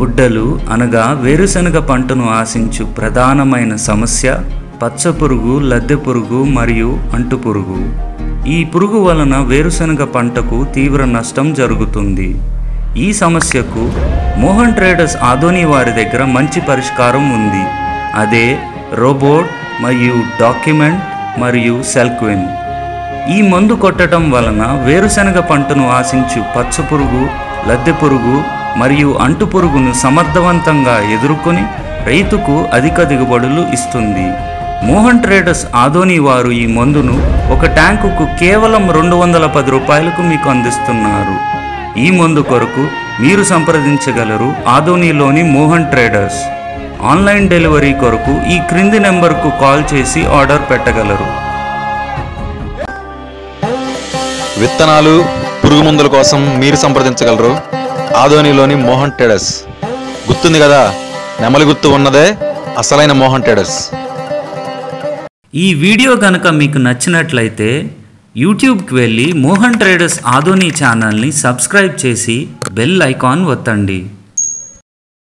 గుడ్డలు అనగా వేరుశనగ పంటను ఆశించు ప్రధానమైన సమస్య పచ్చపురుగు లద్దె పురుగు మరియు అంటుపురుగు ఈ పురుగు వలన వేరుశనగ పంటకు తీవ్ర నష్టం జరుగుతుంది ఈ సమస్యకు మోహన్ ట్రేడర్స్ ఆధోని వారి దగ్గర మంచి పరిష్కారం ఉంది అదే రోబోట్ మరియు డాక్యుమెంట్ మరియు సెల్క్విన్ ఈ మందు కొట్టడం వలన వేరుశనగ పంటను ఆశించు పచ్చపురుగు లద్దె పురుగు మరియు అంటు పురుగును సమర్థవంతంగా ఎదుర్కొని రైతుకు అధిక దిగుబడులు ఇస్తుంది మోహన్ ట్రేడర్స్ ఆదోని వారు ఈ మందును ఒక ట్యాంకుకు కేవలం రెండు వందల పది రూపాయలకు మీకు అందిస్తున్నారు ఈ మందు కొరకు మీరు సంప్రదించగలరు ఆదోనిలోని మోహన్ ట్రేడర్స్ ఆన్లైన్ డెలివరీ కొరకు ఈ క్రింది నెంబర్కు కాల్ చేసి ఆర్డర్ పెట్టగలరు విత్తనాలు పురుగు మందుల కోసం మీరు సంప్రదించగలరు ఆదోనిలోని మోహన్ ట్రేడర్స్ గుర్తుంది కదా నెమలి గుర్తు ఉన్నదే అసలైన మోహన్ ట్రేడర్స్ ఈ వీడియో కనుక మీకు నచ్చినట్లయితే యూట్యూబ్కి వెళ్ళి మోహన్ ట్రేడర్స్ ఆదోని ఛానల్ని సబ్స్క్రైబ్ చేసి బెల్ ఐకాన్ ఒత్తండి